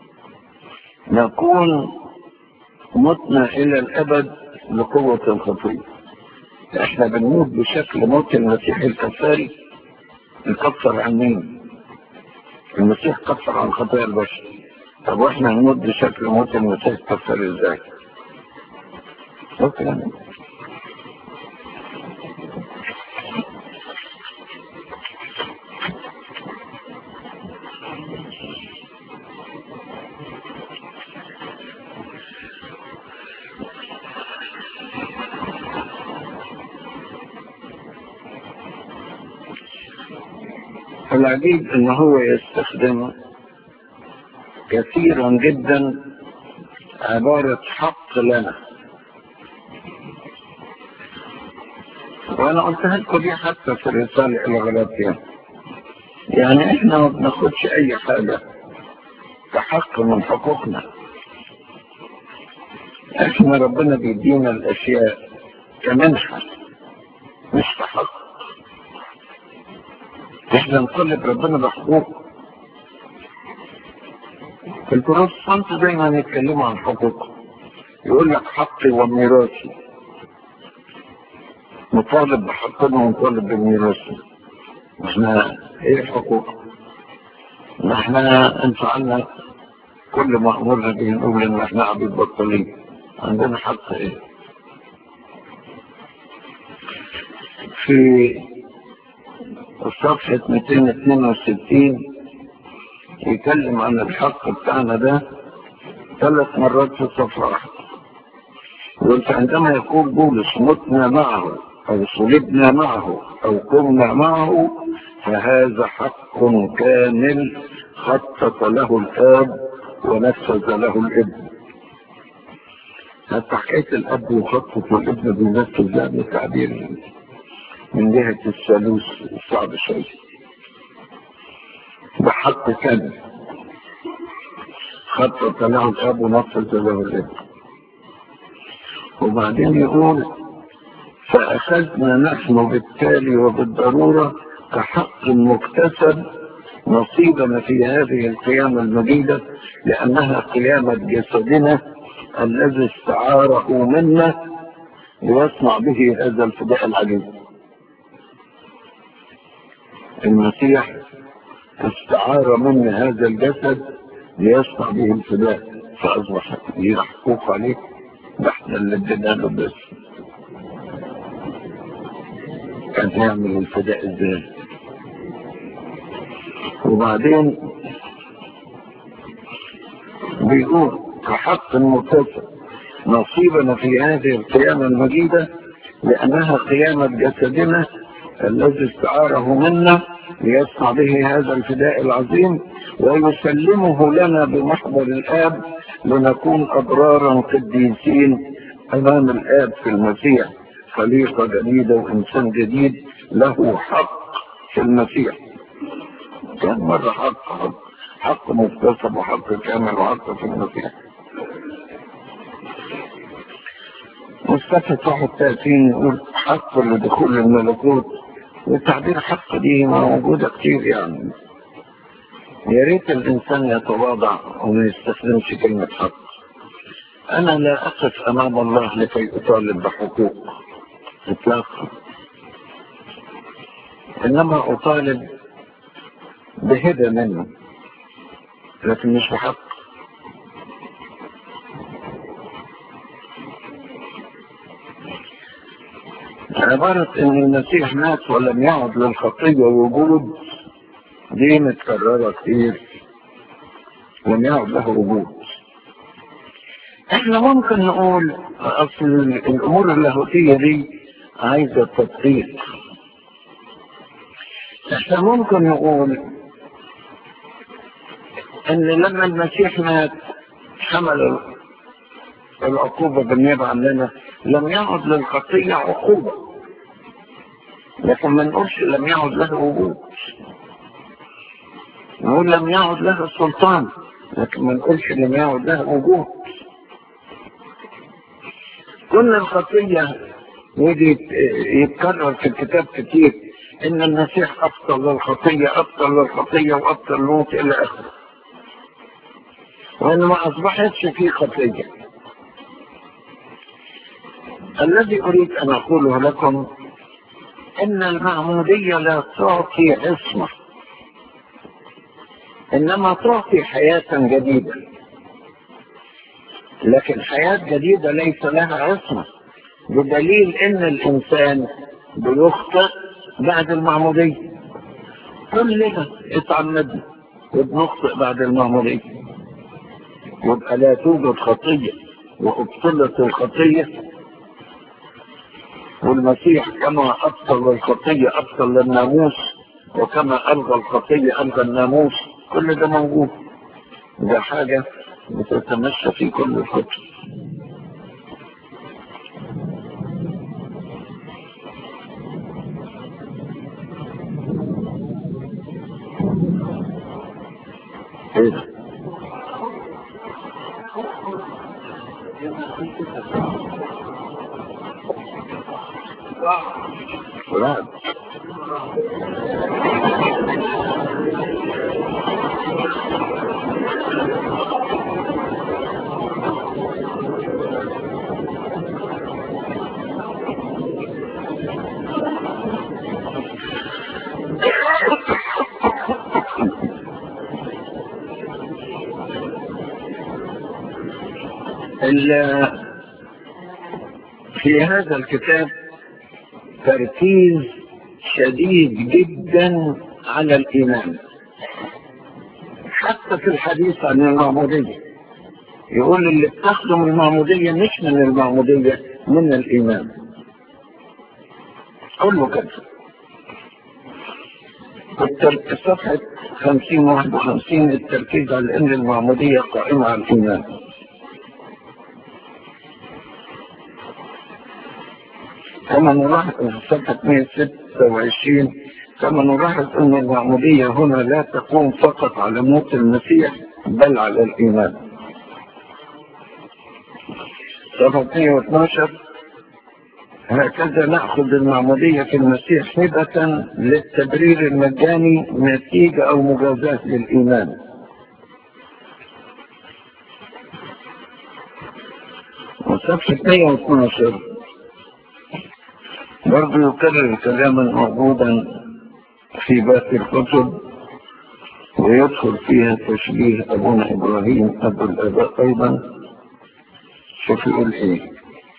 B: نكون متنا إلى الأبد لقوة الخطية احنا بنموت بشكل موت المسيح الكفاري نكفر عن مين؟ المسيح كفر عن خطايا البشر طب واحنا نموت بشكل موت المسيح الكفاري ازاي؟ شكرا العجيب ان هو يستخدم كثيرا جدا عبارة حق لنا وانا قلتها لكم دي حتى في الرسالة الى غلاطيا يعني احنا ما بناخدش اي حاجة كحق من حقوقنا احنا ربنا بيدينا الاشياء كمنحة مش كحق احنا نطلب ربنا بحقوق البروتستانت دايما يتكلموا عن حقوق يقول لك حقي وميراثي مطالب بحقنا ومطالب بميراث احنا ايه الحقوق ان احنا انفعلنا كل ما امرنا به نقول ان احنا عبيد بطلين عندنا حق ايه في الصفحة 262 يتكلم عن الحق بتاعنا ده ثلاث مرات في الصفحة واحدة يقول عندما يقول بولس متنا معه أو صلبنا معه أو قمنا معه فهذا حق كامل خطط له الآب ونفذ له الابن حتى حكاية الأب يخطط والابن بينفذ يعني تعبير من جهة الثالوث صعب شوية بحق كامل خطط له الأب ونفذ له الابن وبعدين يقول فأخذنا نحن بالتالي وبالضرورة كحق مكتسب نصيبنا في هذه القيامة المجيدة لأنها قيامة جسدنا الذي استعاره منا ليصنع به هذا الفداء العجيب المسيح استعار منا هذا الجسد ليصنع به الفداء فأصبح ليه حقوق عليه احنا اللي ادينا له بس كان هيعمل الفداء ازاي وبعدين بيقول كحق متصل نصيبنا في هذه القيامة المجيدة لأنها قيامة جسدنا الذي استعاره منا ليصنع به هذا الفداء العظيم ويسلمه لنا بمحضر الآب لنكون أبرارا قديسين أمام الآب في المسيح خليقة جديدة وإنسان جديد له حق في المسيح كان مرة حق حق حق مكتسب وحق كامل وحق في المسيح مصطفى صاحب 30 يقول حق لدخول الملكوت والتعبير حق دي موجودة كتير يعني يا ريت الإنسان يتواضع وما يستخدمش كلمة حق أنا لا أقف أمام الله لكي أطالب بحقوق إطلاقا إنما أطالب بهدى منه لكن مش بحق عبارة ان المسيح مات ولم يعد للخطية وجود دي متكررة كتير لم يعد له وجود احنا ممكن نقول اصل الامور اللاهوتية دي عايزة تدقيق احنا ممكن نقول ان لما المسيح مات حمل العقوبة بالنيابة عننا لم يعد للخطية عقوبة لكن ما نقولش لم يعد له وجود نقول لم يعد له سلطان لكن ما نقولش لم يعد له وجود كل الخطية ودي يتكرر في الكتاب كتير ان المسيح ابطل للخطية ابطل للخطية وابطل الموت الى اخره وان ما اصبحتش في خطية الذي اريد ان اقوله لكم ان المعمودية لا تعطي عصمة انما تعطي حياة جديدة لكن حياة جديدة ليس لها عصمة بدليل ان الانسان بيخطئ بعد المعمودية كلنا اتعمدنا وبنخطئ بعد المعمودية يبقى لا توجد خطية وابطلت الخطية والمسيح كما أبطل الخطية أبطل الناموس وكما ألغى الخطية ألغى الناموس كل ده موجود ده حاجة بتتمشى في كل الكتب ايه ده؟ فلان في هذا الكتاب تركيز شديد جدا على الإيمان حتى في الحديث عن المعمودية يقول اللي بتاخده من المعمودية مش من المعمودية من الإيمان كله كده صفحة 50 51 التركيز على أن المعمودية قائمة على الإيمان كما نلاحظ صفحة 126 كما نلاحظ أن المعمودية هنا لا تقوم فقط على موت المسيح بل على الإيمان صفحة 112 هكذا نأخذ المعمودية في المسيح هبة للتبرير المجاني نتيجة أو مجازاة للإيمان وصفحة 112 برضو يكرر كلاما موجودا في باقي الكتب ويدخل فيها تشبيه أبونا إبراهيم أبو الآباء أيضا شوف يقول إيه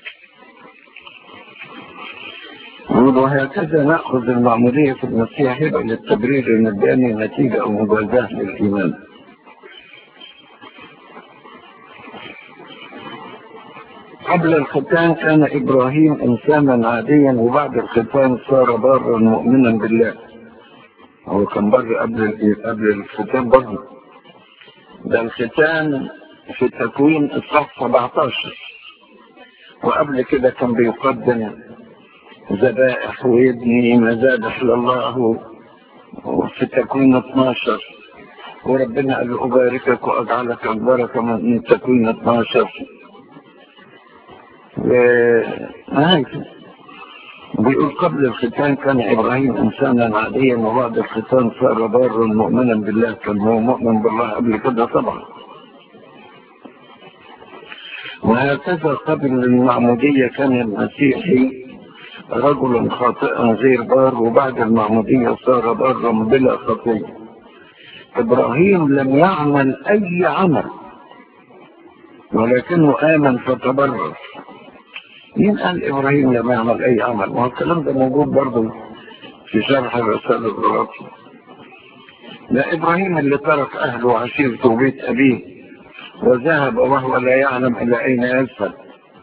B: يقول وهكذا نأخذ المعمودية في المسيح هبة للتبرير المجاني نتيجة أو مجازاة للإيمان قبل الختان كان إبراهيم إنسانا عاديا وبعد الختان صار بارا مؤمنا بالله هو كان بر قبل قبل الختان برضه ده الختان في تكوين إصحاح 17 وقبل كده كان بيقدم ذبائح ويبني مذابح لله وفي تكوين 12 وربنا قال له أباركك وأجعلك البركة من تكوين 12 وهكذا بيقول قبل الختان كان إبراهيم إنسانا عاديا وبعد الختان صار بارا مؤمنا بالله كان هو مؤمن بالله قبل كده طبعا وهكذا قبل المعمودية كان المسيحي رجل خاطئا غير بار وبعد المعمودية صار بارا بلا خطية إبراهيم لم يعمل أي عمل ولكنه آمن فتبرر مين قال إبراهيم لم يعمل أي عمل ما الكلام ده موجود برضه في شرح الرسالة الغرابية لا إبراهيم اللي ترك أهله وعشيرته وبيت أبيه وذهب وهو لا يعلم إلى أين يذهب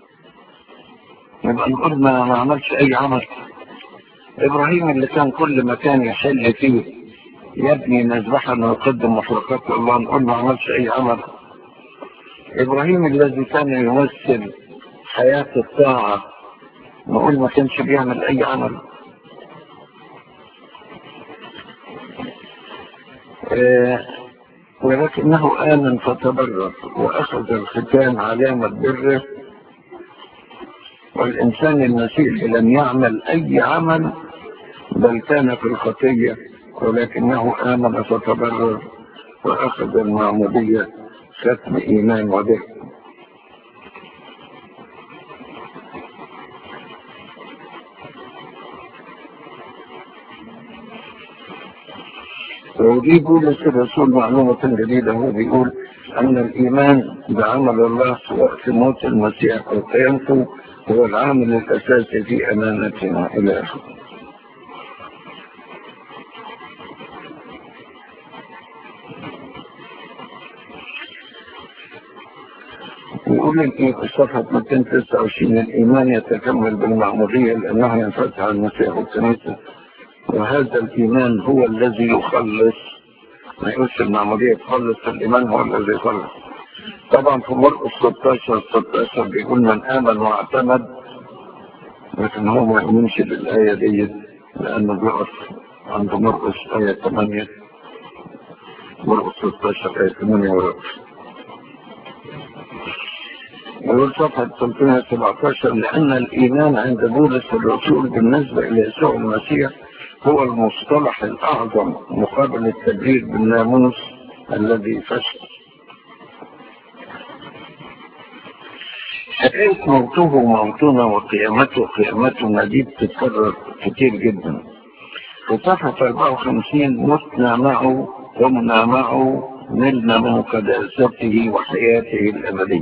B: يبقى نقول ما ما عملش أي عمل إبراهيم اللي كان كل مكان يحل فيه يبني مذبحا ويقدم محرقات الله نقول ما عملش أي عمل إبراهيم الذي كان يمثل حياة الطاعة نقول ما كانش بيعمل أي عمل آه ولكنه آمن فتبرر وأخذ الختان علامة بره والإنسان المسيحي لم يعمل أي عمل بل كان في الخطية ولكنه آمن فتبرر وأخذ المعمودية ختم إيمان وبر ودي بولس الرسول معلومة جديدة هو بيقول أن الإيمان بعمل الله سواء في موت المسيح أو قيامته هو العامل الأساسي في أمانتنا إلى آخره يقول الإيه في صفحة 229 الإيمان يتكمل بالمعمودية لأنه ينفتح على المسيح والكنيسة وهذا الإيمان هو الذي يخلص ما يقولش المعمودية تخلص الإيمان هو الذي يخلص طبعا في مرقس 16 16 بيقول من آمن واعتمد لكن هو ما يؤمنش بالآية دي لأنه بيقف عند مرقس آية 8 مرقس 16 آية 8 يقول صفحة 317 لأن الإيمان عند بولس الرسول بالنسبة إلى يسوع المسيح هو المصطلح الأعظم مقابل التبرير بالناموس الذي فشل حكاية موته موتنا وقيامته قيامتنا دي بتتكرر كتير جدا في صفحة 54 متنا معه قمنا معه نلنا من قداسته وحياته الأبدية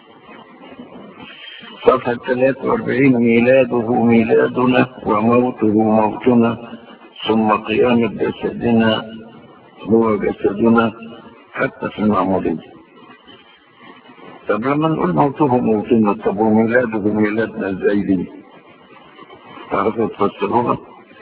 B: صفحة 43 ميلاده ميلادنا وموته موتنا ثم قيامة جسدنا هو جسدنا حتى في المعمودية طب لما نقول موته موتنا طب وميلاده ميلادنا ازاي دي تعرفوا تفسروها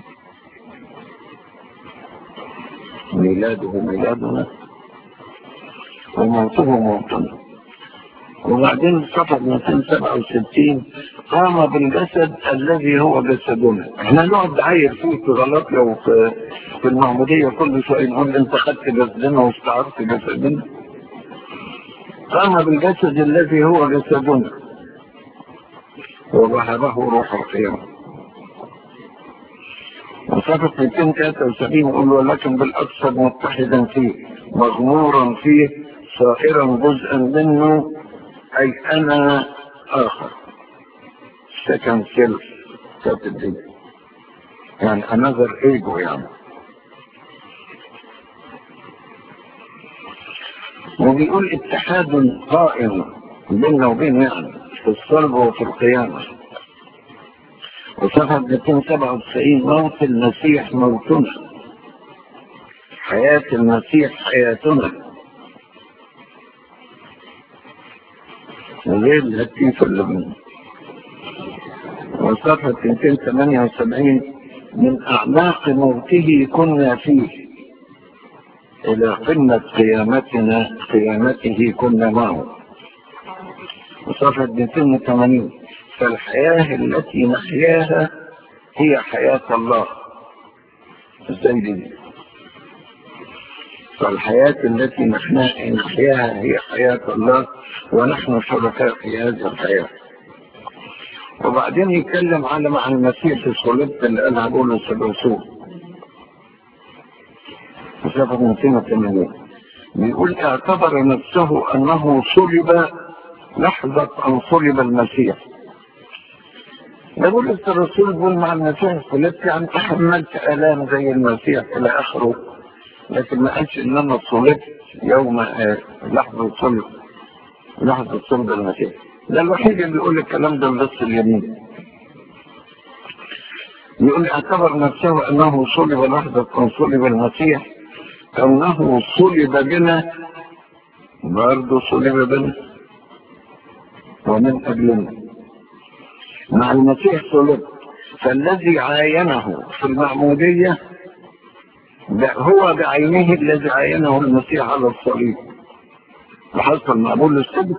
B: ميلاده ميلادنا وموته موتنا وبعدين صفحة 267 قام بالجسد الذي هو جسدنا احنا نقعد عاير فيه في غلط لو في, في المعمودية كل شوية نقول انت خدت جسدنا واستعرت جسدنا قام بالجسد الذي هو جسدنا ووهبه روح القيامة وصفة 273 يقول ولكن بالأكثر متحدا فيه مغمورا فيه صائرا جزءا منه أي أنا آخر second self كاتب دي يعني another ego يعني وبيقول اتحاد قائم بيننا وبين يعني في الصلب وفي القيامة وصفحة 297 موت المسيح موتنا حياة المسيح حياتنا غير الهتيف اللي منه وصفحة 278 من أعماق موته كنا فيه إلى قمة قيامتنا قيامته كنا معه وصفحة 280 فالحياة التي نحياها هي حياة الله ازاي دي فالحياة التي نحياها هي حياة الله ونحن شركاء في هذه الحياة وبعدين يتكلم على مع المسيح في صلبت اللي قالها بولس الرسول صفحة 280 بيقول اعتبر نفسه انه صلب لحظة ان صلب المسيح بقول الرسول بيقول مع المسيح صلبت يعني تحملت الام زي المسيح الى اخره لكن ما قالش ان انا صلبت يوم لحظة صلب لحظة صلب المسيح ده الوحيد اللي بيقول الكلام ده بس اليمين يقول اعتبر نفسه انه صلب لحظة ان صلب المسيح كونه صلب بنا برضه صلب بنا ومن اجلنا مع المسيح صلب فالذي عاينه في المعمودية هو بعينه الذي عاينه المسيح على الصليب وحصل مقبول للصدق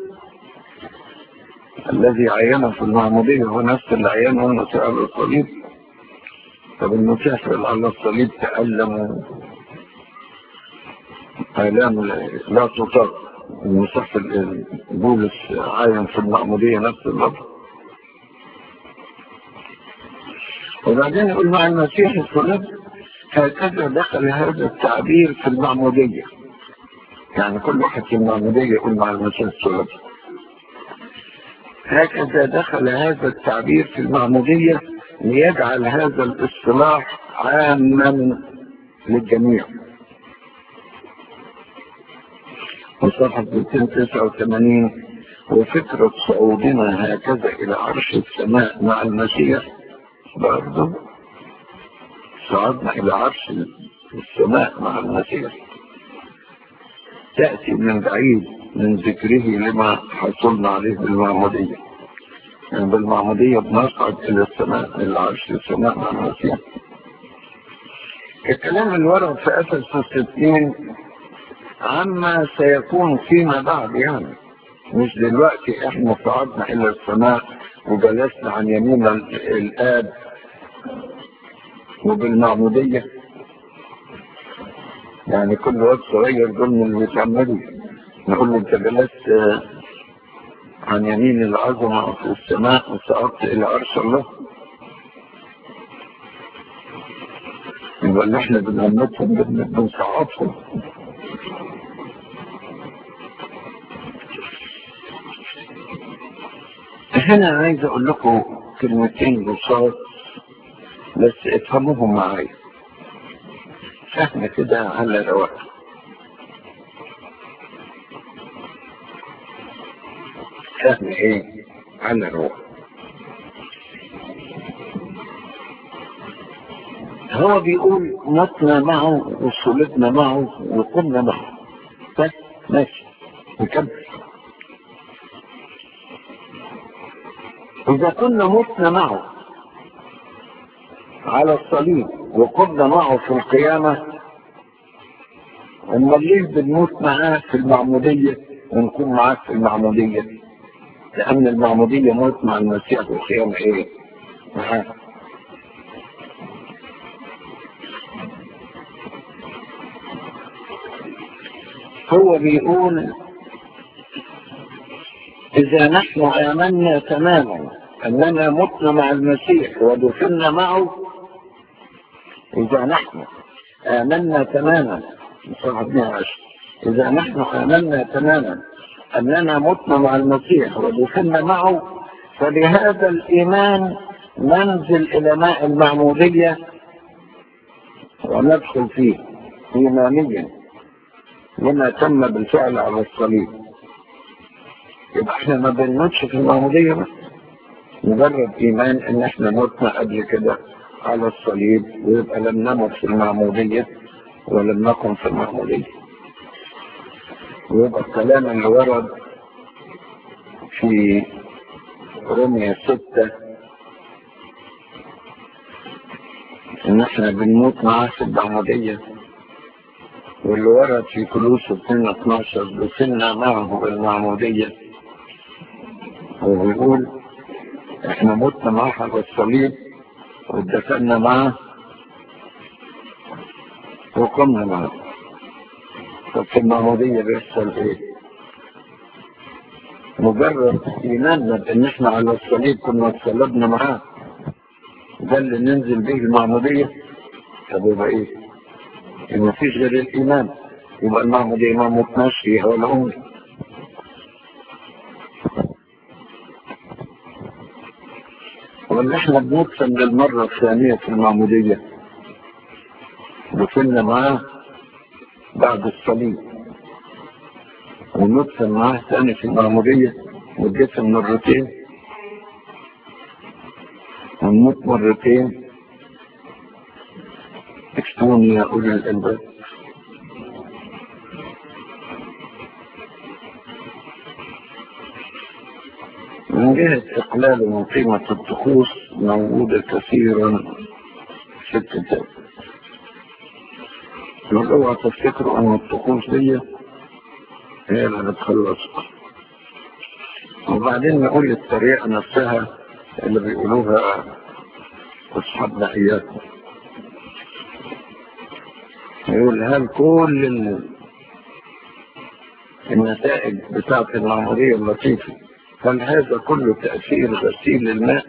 B: الذي عينه في المعمودية هو نفس اللي عينه المسيح على الصليب طب المسيح على الصليب تألم آلام لا تطاق المسيح بولس عاين في المعمودية نفس اللفظ وبعدين يقول مع المسيح الصليب هكذا دخل هذا التعبير في المعمودية يعني كل واحد في المعمودية يقول مع المسيح الصليب هكذا دخل هذا التعبير في المعمودية ليجعل هذا الاصطلاح عاما للجميع وصفحة 289 وفكرة صعودنا هكذا إلى عرش السماء مع المسيح برضه صعدنا إلى عرش السماء مع المسيح تأتي من بعيد من ذكره لما حصلنا عليه بالمعمودية يعني بالمعمودية بنصعد إلى السماء إلى عرش السماء مع المسيح الكلام اللي ورد في أفسس 2 عما سيكون فيما بعد يعني مش دلوقتي احنا صعدنا الى السماء وجلسنا عن يمين الاب وبالمعمودية يعني كل واد صغير دول من اللي بيتعمدوا نقول له انت جلست آه، عن يمين العظمة في السماء وصعدت إلى عرش الله يبقى اللي احنا بنعمدهم بن- بنصعدهم هنا عايز اقول لكم كلمتين بساط بس افهموهم معايا فهم كده على رواق فهم ايه على رواق هو بيقول متنا معه وصلبنا معه وقمنا معه بس ماشي نكمل إذا كنا متنا معه على الصليب وقمنا معه في القيامة أما ليه بنموت معاه في المعمودية ونكون معاه في المعمودية لأن المعمودية موت مع المسيح والقيامة إيه؟ معاه هو بيقول إذا نحن آمنا تماما أننا متنا مع المسيح ودفنا معه إذا نحن آمنا تماما صفحة 110 إذا نحن آمنا تماما أننا متنا مع المسيح ودفنا معه فبهذا الإيمان ننزل إلى ماء المعمودية وندخل فيه إيمانيا لما تم بالفعل على الصليب يبقى احنا ما بنموتش في المعمودية بس مجرد ايمان ان احنا متنا قبل كده على الصليب ويبقى لم نمت في المعمودية ولم نكن في المعمودية ويبقى الكلام اللي ورد في رمية ستة ان احنا بنموت معاه في المعمودية واللي ورد في كلوس 2 12 دفنا معه بالمعمودية وبيقول احنا متنا معاه على الصليب واتدفنا معاه وقمنا معاه طب في المعمودية بيحصل ايه؟ مجرد ايماننا بان احنا على الصليب كنا اتصلبنا معاه ده اللي ننزل به المعمودية طب يبقى ايه؟ ما فيش غير الايمان يبقى المعمودية ما متناش فيها ولا هم ولا احنا بندفن للمرة الثانية في المعمودية دفنا معاه بعد الصليب وندفن معاه ثاني في المعمودية ندفن مرتين ونموت مرتين اكتبوني يا أولي الألباب من جهة إقلال من قيمة الطقوس موجودة كثيرا في الكتاب يقول اوعى تفتكروا ان الطقوس دي هي اللي بتخلصكم وبعدين نقول الطريقة نفسها اللي بيقولوها أصحابنا إياكم يقول هل كل ال- النتائج بتاعت المعمودية اللطيفة هل هذا كله تأثير غسيل الماء؟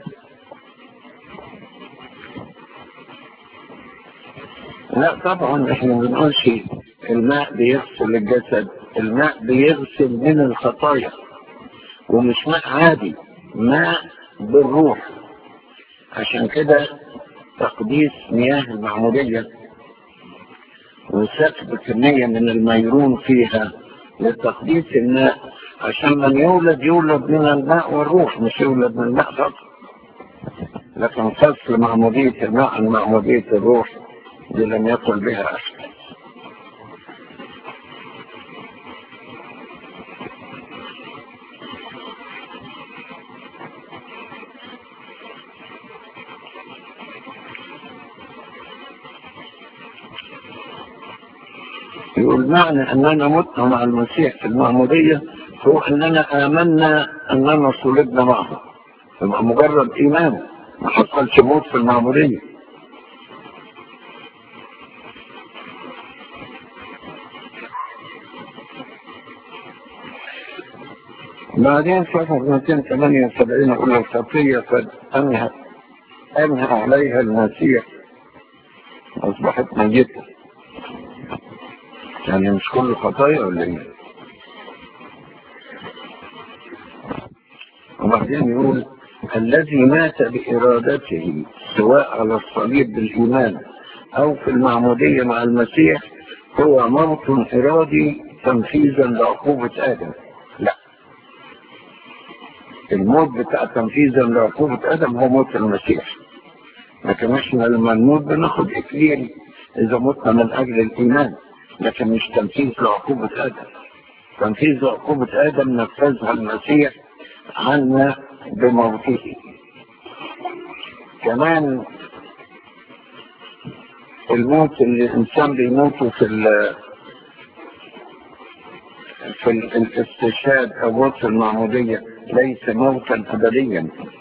B: لا طبعا احنا ما بنقولش الماء بيغسل الجسد الماء بيغسل من الخطايا ومش ماء عادي ماء بالروح عشان كده تقديس مياه المعمودية وسكب كمية من الميرون فيها لتقديس الماء عشان من يولد يولد من الماء والروح مش يولد من الماء فقط لكن فصل معمودية الماء عن معمودية الروح دي لم يقل بها أحد يقول معنى أننا متنا مع المسيح في المعمودية هو أننا آمنا أننا صلبنا معه يبقى مجرد إيمان ما حصلش موت في المعمودية بعدين صفحة 278 يقول الخطية قد أنهى أنهى عليها المسيح أصبحت ميتة يعني مش كل خطايا ولا إيه؟ وبعدين يقول الذي مات بإرادته سواء على الصليب بالإيمان أو في المعمودية مع المسيح هو موت إرادي تنفيذا لعقوبة آدم لا الموت بتاع تنفيذا لعقوبة آدم هو موت المسيح لكن احنا لما نموت بناخد إكليل إذا متنا من أجل الإيمان لكن مش تنفيذ لعقوبة آدم تنفيذ لعقوبة آدم نفذها المسيح عنا بموته كمان الموت اللي الإنسان بيموته في ال في الاستشهاد أو موت المعمودية ليس موتا أبديا